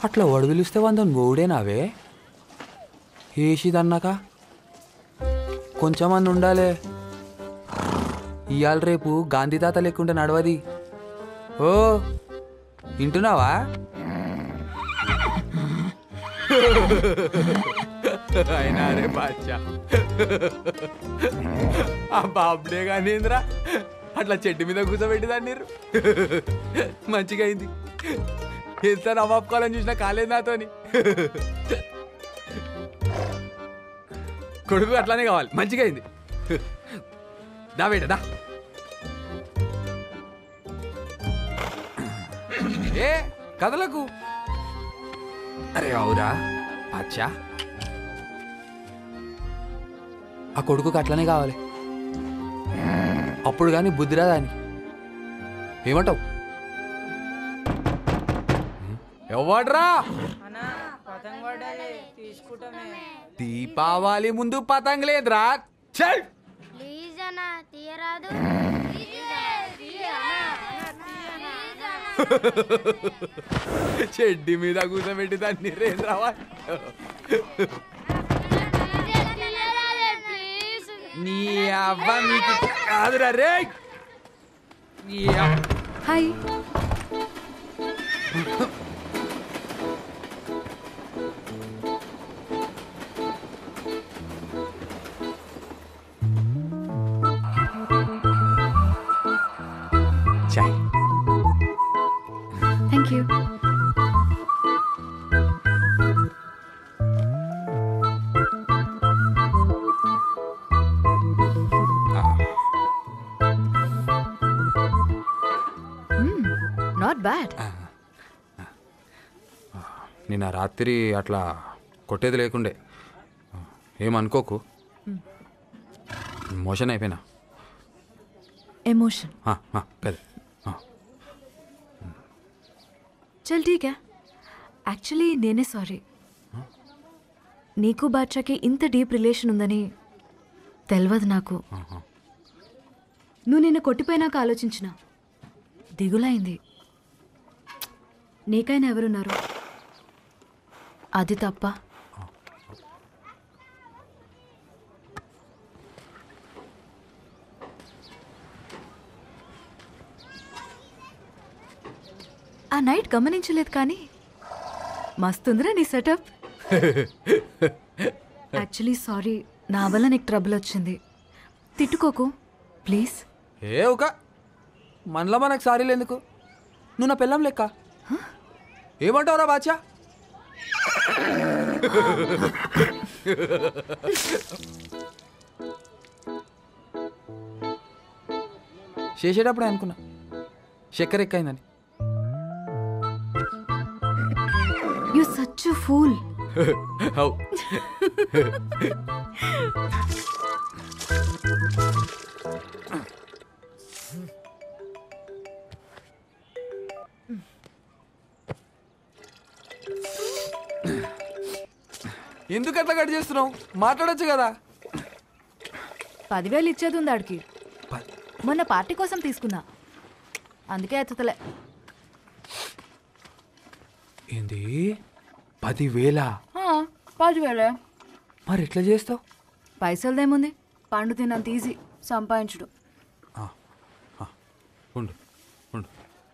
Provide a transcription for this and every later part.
అట్లా వడు పిలిస్తే వందని గోడేనావే ఏసిదన్నాక కొంచెమంది ఉండాలే ఇవాళ రేపు గాంధీ తాత లేకుంటే నడవది ఓ వింటున్నావా అయినా రే బాద్షా ఆ బాబుడే కానీ ఏంద్రా అట్లా చెట్టు మీద కూర్చోబెట్టిదాన్ని మీరు మంచిగా అయింది ఎంత నవ్వాపుకోవాలని చూసినా కాలేదు నాతోని కొడుకు అట్లానే కావాలి మంచిగా అయింది దా బేట దా ఏ కథలకు అరే అవురా అచ్చా ఆ కొడుకుకి అట్లనే కావాలి అప్పుడు కానీ బుద్ధి రాదా అని ఏమంటావు ఎవడ్రా అన్నా పతంగ్ పడ్డది తీసుకుంటామే దీపావళి ముందు పతంగ్ లేదురా చల్ ప్లీజ్ అన్న తీయరాదు చెడ్డి మీద కూర్చోబెట్టి దాన్ని రేంద్రావా ప్లీజ్ నీ అవ్వ నీకు కాదురా రే నీ అవ్వ. Hi chai thank you not bad నిన్న రాత్రి అట్లా కొట్టేది లేకుండే ఏమనుకోకు మోషన్ అయిపోయినా ఎమోషన్ ఆ, ఆ, కదే ఆ. చల్ ఠీక్ యాక్చువల్లీ నేనే సారీ నీకు బాద్షాకి ఇంత డీప్ రిలేషన్ ఉందని తెలియదు నాకు నువ్వు నిన్న కొట్టిపోయినాక ఆలోచించిన దిగులైంది నీకైనా ఎవరున్నారు అది తప్ప ఆ నైట్ గమనించలేదు కానీ మస్తుందిరా నీ సెటప్ యాక్చువల్లీ సారీ నా వల్ల నీకు ట్రబుల్ వచ్చింది తిట్టుకోకు ప్లీజ్ ఏ ఒక మనలో మనకు సారీలు ఎందుకు నువ్వు నా పిల్లం లెక్క ఏమంటావురా బాచా చేసేటప్పుడే అనుకున్నా చక్కెర ఎక్కైందని యు సచ్ ఫూల్ అవు ఎందుకు అట్లా కట్ చేస్తున్నావు మాట్లాడొచ్చు కదా పదివేలు ఇచ్చేది ఉంది ఆడికి ప- మొన్న పార్టీ కోసం తీసుకున్నా అందుకే ఎత్తలే ఏంది పదివేల పదివేలే మరి ఎట్లా చేస్తావు పైసలదేముంది పండు తిన్నంత ఈజీ సంపాదించుడు ఉండు ఉండు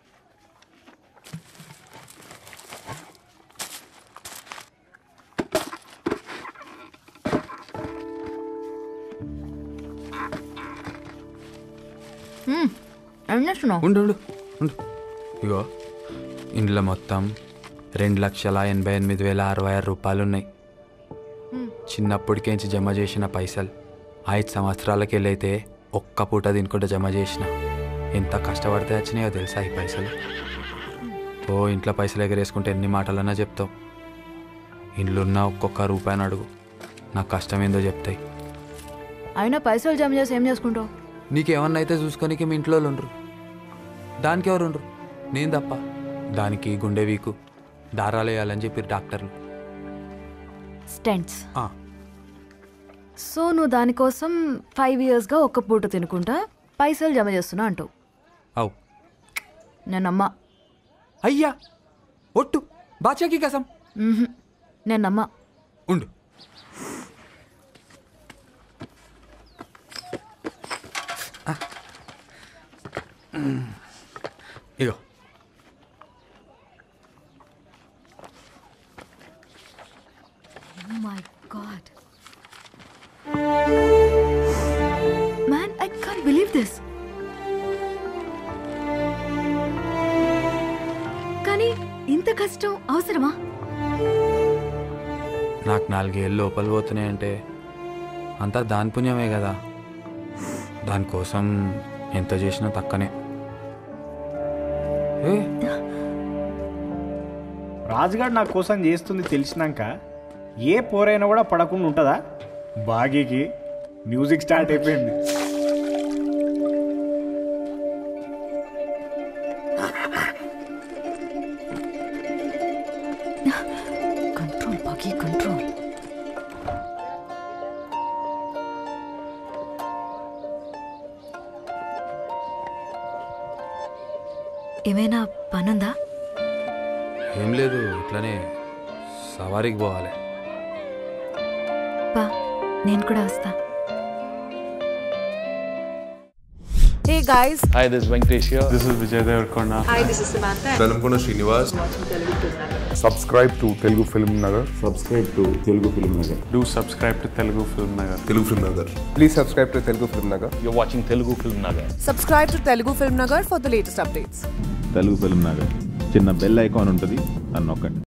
ఏం చేస్తున్నావు ఉండు ఉండు ఉండు ఇగో ఇంట్లో మొత్తం రెండు లక్షల ఎనభై ఎనిమిది వేల అరవై ఆరు రూపాయలు ఉన్నాయి చిన్నప్పటికేంచి జమ చేసిన పైసలు ఐదు సంవత్సరాలకి వెళ్ళైతే ఒక్క పూట దీనికుంటే జమ చేసిన ఎంత కష్టపడితే వచ్చినాయో తెలుసా ఈ పైసలు ఓ ఇంట్లో పైసలు ఎగరేసుకుంటే ఎన్ని మాటలన్నా చెప్తావు ఇండ్లున్న ఒక్కొక్క రూపాయిని అడుగు నాకు కష్టం ఏందో చెప్తాయి అయినా పైసలు జమ చేసి ఏం చేసుకుంటావు నీకేమన్నా అయితే చూసుకొనికి మీ ఇంట్లో వాళ్ళు ఉండరు దానికి ఎవరు ఉండరు నేను తప్ప దానికి గుండె వీకు దారాలు వేయాలని చెప్పి డాక్టర్లు స్టెంట్స్ ఆ, సో నువ్వు దానికోసం ఫైవ్ ఇయర్స్గా ఒక్క పూట తినుకుంటా పైసలు జమ చేస్తున్నా అంటావు అవు నేను అమ్మా అయ్యా ఒట్టు బాచాకి కసం మ్మ్హ్. నేను నమ్మా ఉండు ఆ. మ్మ్. ఇగో Oh my god. Man, I can't believe this. కానీ ఇంత కష్టం అవసరమా నాకు నాలుగేళ్ళు లోపల పోతున్నాయంటే అంతా దాని పుణ్యమే కదా దానికోసం ఎంత చేసినా తక్కనే ఏ రాజుగాడు నా కోసం చేస్తుంది తెలిసినాక ఏ పోరైనా కూడా పడకుండా ఉంటుందా బాగీకి మ్యూజిక్ స్టార్ట్ అయిపోయింది కంట్రోల్ బాకీ కంట్రోల్ ఏమైనా పనుందా ఏం లేదు ఇట్లనే సవారీకి పోవాలి పా నేను కూడా వస్తా Hey guys, Hi, this is Venkatesh here. This is Vijay Devarkonda. hi, this is Samantha. Velankonda Srinivas subscribe to Telugu film Nagar subscribe to Telugu film Nagar Do subscribe to Telugu Film Nagar. Telugu film Nagar please subscribe to Telugu film Nagar You're watching Telugu Film Nagar. Subscribe to Telugu Film Nagar for the latest updates. Telugu film Nagar చిన్న bell icon ఉంటుంది అని నొక్కండి